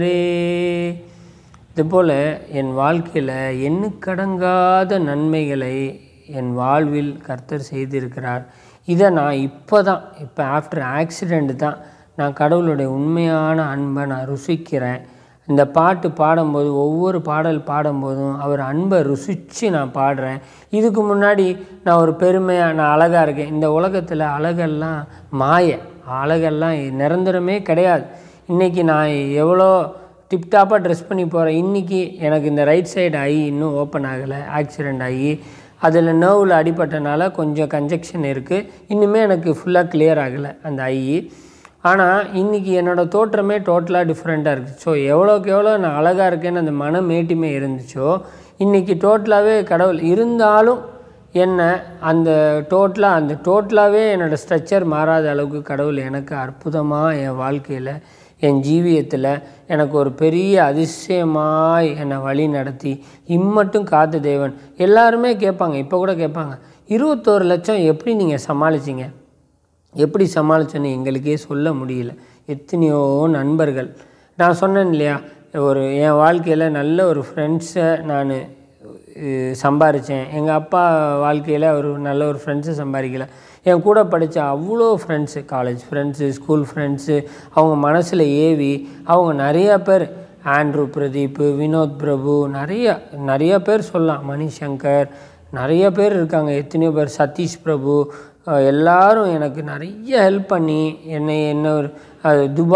இதுபோல் என் வாழ்க்கையில் எண்ணுக்கடங்காத நன்மைகளை என் வாழ்வில் கர்த்தர் செய்திருக்கிறார் இதை நான் இப்போ தான் இப்போ ஆஃப்டர் ஆக்சிடெண்ட் தான் நான் கடவுளுடைய உண்மையான அன்பை நான் ருசிக்கிறேன் இந்த பாட்டு பாடும்போது ஒவ்வொரு பாடல் பாடும்போதும் அவர் அன்பை ருசித்து நான் பாடுறேன் இதுக்கு முன்னாடி நான் ஒரு பெருமையாக நான் அழகாக இருக்கேன் இந்த உலகத்தில் அழகெல்லாம் மாய அழகெல்லாம் நிரந்தரமே கிடையாது இன்றைக்கி நான் எவ்வளோ டிப்டாப்பாக ட்ரெஸ் பண்ணி போகிறேன் இன்றைக்கி எனக்கு இந்த ரைட் சைடு ஐ இன்னும் ஓப்பன் ஆகலை ஆக்சிடெண்ட் ஆகி அதில் நர்வில் அடிபட்டனால கொஞ்சம் கன்ஜெக்ஷன் இருக்குது இன்னுமே எனக்கு ஃபுல்லாக கிளியர் ஆகலை அந்த ஐ ஆனால் இன்றைக்கி என்னோடய தோற்றமே டோட்டலாக டிஃப்ரெண்ட்டாக இருக்குது ஸோ எவ்வளோக்கு எவ்வளோ நான் அழகாக இருக்கேன்னு அந்த மன மேட்டிமே இருந்துச்சோ இன்றைக்கி டோட்டலாகவே கடவுள் இருந்தாலும் என்ன அந்த டோட்டலாக அந்த டோட்டலாகவே என்னோடய ஸ்ட்ரக்சர் மாறாத அளவுக்கு கடவுள் எனக்கு அற்புதமாக என் வாழ்க்கையில் என் ஜீவியத்தில் எனக்கு ஒரு பெரிய அதிசயமாய் என்னை வழி நடத்தி இம்மட்டும் காத்த தேவன் எல்லாருமே கேட்பாங்க இப்போ கூட கேட்பாங்க இருபத்தோரு லட்சம் எப்படி நீங்கள் சமாளிச்சிங்க எப்படி சமாளிச்சேன்னு எங்களுக்கே சொல்ல முடியல எத்தனையோ நண்பர்கள் நான் சொன்னேன் இல்லையா ஒரு என் வாழ்க்கையில் நல்ல ஒரு ஃப்ரெண்ட்ஸை நான் சம்பாரித்தேன் எங்கள் அப்பா வாழ்க்கையில் ஒரு நல்ல ஒரு ஃப்ரெண்ட்ஸை சம்பாதிக்கல என் கூட படித்த அவ்வளோ friends college friends school friends அவங்க மனசில் ஏவி அவங்க நிறையா பேர் ஆண்ட்ரூ பிரதீப் வினோத் பிரபு நிறைய நிறைய பேர் சொல்லலாம் மணிசங்கர் நிறைய பேர் இருக்காங்க எத்தனையோ பேர் சதீஷ் பிரபு எல்லாரும் எனக்கு நிறைய ஹெல்ப் பண்ணி என்னை என்ன ஒரு துபாய்